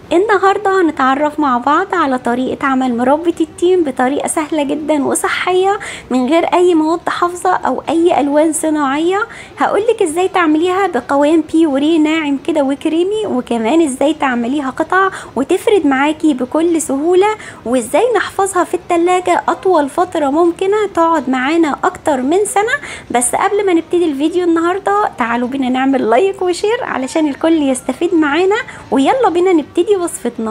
النهاردة هنتعرف مع بعض على طريقة عمل مربى التين بطريقة سهلة جدا وصحية من غير أي مواد حافظة أو أي ألوان صناعية هقولك ازاي تعمليها بقوام بيوري ناعم كده وكريمي وكمان ازاي تعمليها قطع وتفرد معاكي بكل سهولة وازاي نحفظها في التلاجة أطول فترة ممكنة تقعد معانا أكتر من سنة بس قبل ما نبتدي الفيديو النهاردة تعالوا بينا نعمل لايك وشير علشان الكل يستفيد معانا ويلا بينا نبتدي وصفتنا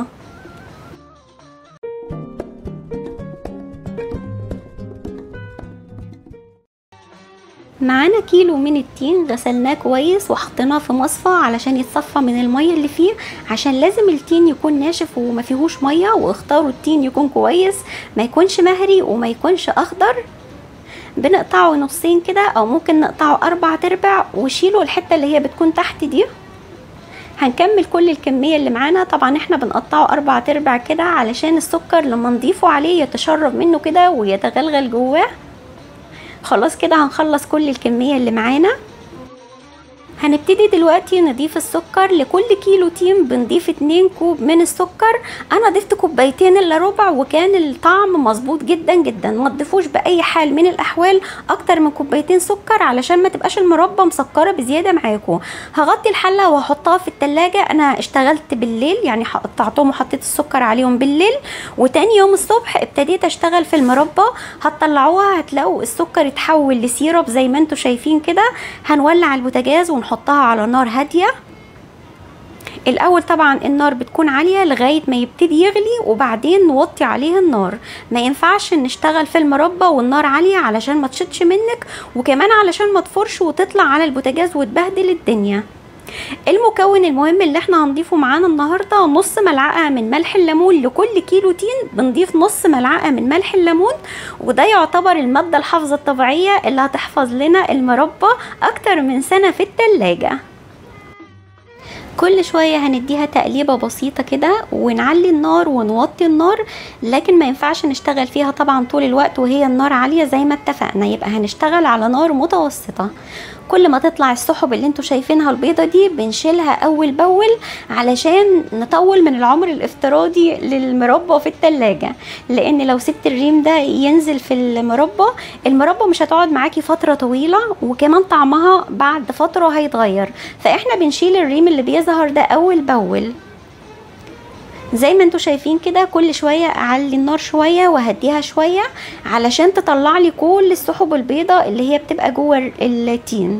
معانا كيلو من التين غسلناه كويس وحطيناه في مصفى علشان يتصفى من الميه اللي فيه عشان لازم التين يكون ناشف وما فيهوش ميه واختاروا التين يكون كويس ما يكونش مهري وما يكونش اخضر بنقطعه نصين كده او ممكن نقطعه اربع تربع وشيلوا الحته اللي هي بتكون تحت دي هنكمل كل الكمية اللي معانا طبعا احنا بنقطعه اربع تربع كده علشان السكر لما نضيفه عليه يتشرب منه كده ويتغلغل جواه خلاص كده هنخلص كل الكمية اللي معانا هنبتدي دلوقتي نضيف السكر لكل كيلو تين بنضيف 2 كوب من السكر انا ضفت كوبايتين الا ربع وكان الطعم مظبوط جدا جدا ما تضيفوش باي حال من الاحوال اكتر من كوبايتين سكر علشان ما تبقاش المربى مسكره بزياده معاكم هغطي الحله وهحطها في التلاجة انا اشتغلت بالليل يعني قطعتهم وحطيت السكر عليهم بالليل وتاني يوم الصبح ابتديت اشتغل في المربى هتطلعوها هتلاقوا السكر اتحول لسيرب زي ما انتم شايفين كده هنولع البوتاجاز ونحطها على نار هاديه الاول طبعا النار بتكون عاليه لغايه ما يبتدي يغلي وبعدين نوطي عليه النار ما ينفعش نشتغل في المربى والنار عاليه علشان ما تشطش منك وكمان علشان ما تفرش وتطلع على البوتاجاز وتبهدل الدنيا المكون المهم اللي احنا هنضيفه معانا النهارده نص ملعقه من ملح الليمون لكل كيلو تين بنضيف نص ملعقه من ملح الليمون وده يعتبر الماده الحافظه الطبيعيه اللي هتحفظ لنا المربى اكتر من سنه في التلاجة كل شوية هنديها تقليبة بسيطة كده ونعلي النار ونوطي النار لكن ما ينفعش نشتغل فيها طبعا طول الوقت وهي النار عالية زي ما اتفقنا يبقى هنشتغل على نار متوسطة كل ما تطلع السحب اللي انتوا شايفينها البيضة دي بنشيلها اول باول علشان نطول من العمر الافتراضي للمربى في التلاجة لان لو سبت الريم ده ينزل في المربى المربى مش هتقعد معاكي فترة طويلة وكمان طعمها بعد فترة هيتغير فاحنا بنشيل الريم اللي بيظهر ده اول باول زي ما انتوا شايفين كده كل شوية اعلي النار شوية وهديها شوية علشان تطلع لي كل السحب البيضاء اللي هي بتبقى جوه التين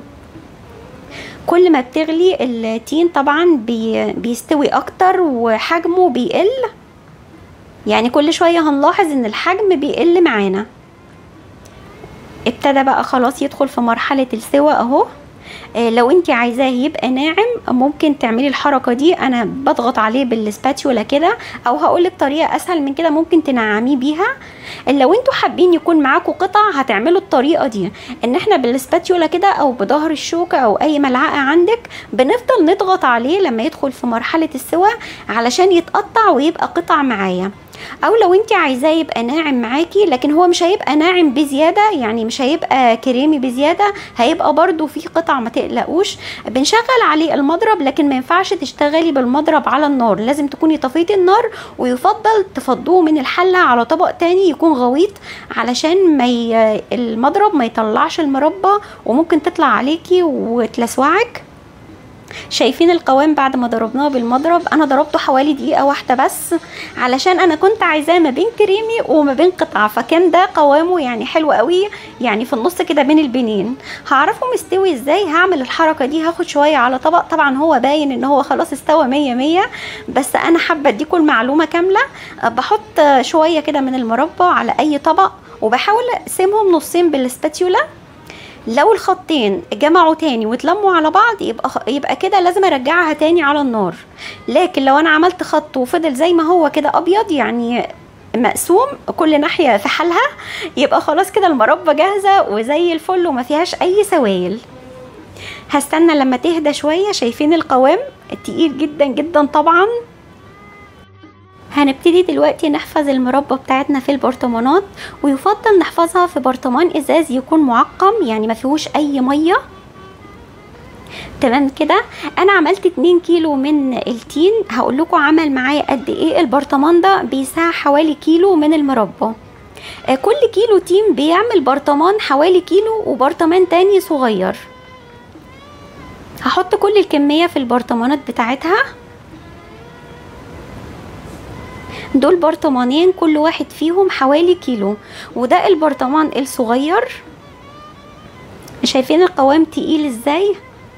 كل ما بتغلي التين طبعا بي بيستوي اكتر وحجمه بيقل يعني كل شوية هنلاحظ ان الحجم بيقل معانا ابتدى بقى خلاص يدخل في مرحلة السوا اهو لو انت عايزاه يبقى ناعم ممكن تعملي الحركه دي انا بضغط عليه بالسباتيولا كده او هقولك طريقه اسهل من كده ممكن تنعميه بيها لو انتوا حابين يكون معاكم قطع هتعملوا الطريقه دي ان احنا بالسباتيولا كده او بظهر الشوكه او اي ملعقه عندك بنفضل نضغط عليه لما يدخل في مرحله السوا علشان يتقطع ويبقى قطع معايا او لو انت عايزاه يبقى ناعم معاكي لكن هو مش هيبقى ناعم بزياده يعني مش هيبقى كريمي بزياده هيبقى برضو في قطع ما تقلقوش بنشغل عليه المضرب لكن ما ينفعش تشتغلي بالمضرب على النار لازم تكوني طفيتي النار ويفضل تفضوه من الحله على طبق تاني يكون غويط علشان ما ي... المضرب ما يطلعش المربى وممكن تطلع عليكي وتلسوعك شايفين القوام بعد ما ضربناه بالمضرب انا ضربته حوالي دقيقه واحده بس علشان انا كنت عايزاه ما بين كريمي وما بين قطع فكان ده قوامه يعني حلو قوي يعني في النص كده بين البنين هعرفه مستوي ازاي هعمل الحركه دي هاخد شويه على طبق طبعا هو باين ان هو خلاص استوى مية مية بس انا حابه اديكم المعلومه كامله بحط شويه كده من المربى على اي طبق وبحاول اقسمهم نصين بالسباتيولا لو الخطين جمعوا تاني واتلموا على بعض يبقى يبقى كده لازم ارجعها تاني على النار لكن لو انا عملت خط وفضل زي ما هو كده ابيض يعني مقسوم كل ناحيه في حالها يبقى خلاص كده المربى جاهزه وزي الفل وما فيهاش اي سوائل هستنى لما تهدى شويه شايفين القوام تقيل جدا جدا طبعا هنبتدي دلوقتي نحفظ المربى بتاعتنا في البرطمانات ويفضل نحفظها في برطمان ازاز يكون معقم يعني ما فيهوش اي ميه تمام كده انا عملت 2 كيلو من التين هقول لكم عمل معايا قد ايه البرطمان ده بيساع حوالي كيلو من المربى آه، كل كيلو تين بيعمل برطمان حوالي كيلو وبرطمان تاني صغير هحط كل الكمية في البرطمانات بتاعتها دول برطمانين كل واحد فيهم حوالي كيلو وده البرطمان الصغير شايفين القوام تقيل ازاي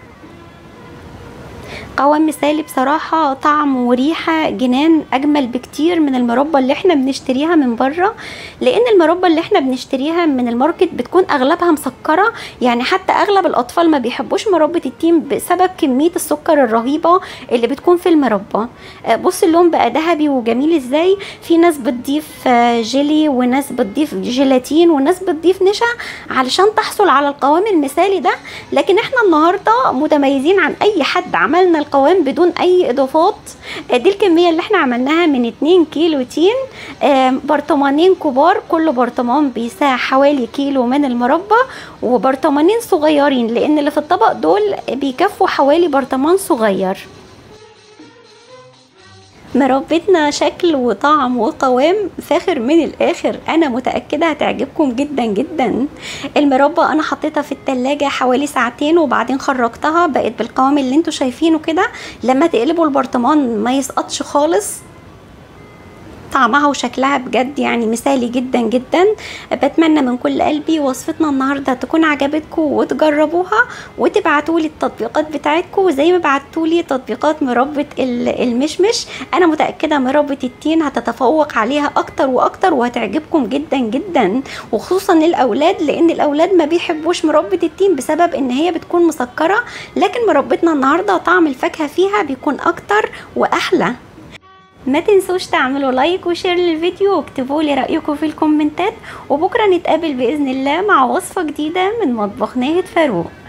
قوام مثالي بصراحة طعم وريحة جنان أجمل بكتير من المربى اللي احنا بنشتريها من بره لأن المربى اللي احنا بنشتريها من الماركت بتكون أغلبها مسكرة يعني حتى أغلب الأطفال ما بيحبوش مربى التين بسبب كمية السكر الرهيبة اللي بتكون في المربى آه، بص اللون بقى ذهبي وجميل ازاي في ناس بتضيف آه، جيلي وناس بتضيف جيلاتين وناس بتضيف نشا علشان تحصل على القوام المثالي ده لكن احنا النهارده متميزين عن اي حد عملنا القوام بدون اي اضافات آه، دي الكميه اللي احنا عملناها من 2 كيلو تين آه، برطمانين كبار كل برطمان بيساع حوالي كيلو من المربى وبرطمانين صغيرين لان اللي في الطبق دول بيكفوا حوالي برطمان صغير مربتنا شكل وطعم وقوام فاخر من الاخر انا متاكده هتعجبكم جدا جدا المربى انا حطيتها في التلاجة حوالي ساعتين وبعدين خرجتها بقت بالقوام اللي انتوا شايفينه كده لما تقلبوا البرطمان ما يسقطش خالص طعمها وشكلها بجد يعني مثالي جدا جدا بتمنى من كل قلبي وصفتنا النهارده تكون عجبتكم وتجربوها وتبعتوا لي التطبيقات بتاعتكم زي ما بعتوا لي تطبيقات مربى ال- المشمش انا متاكده مربى التين هتتفوق عليها اكتر واكتر وهتعجبكم جدا جدا وخصوصا الاولاد لان الاولاد ما بيحبوش مربى التين بسبب ان هي بتكون مسكره لكن مربتنا النهارده طعم الفاكهه فيها بيكون اكتر واحلى ما تنسوش تعملوا لايك وشير للفيديو واكتبوا لي رأيكم في الكومنتات وبكرة نتقابل بإذن الله مع وصفة جديدة من مطبخ ناهد فاروق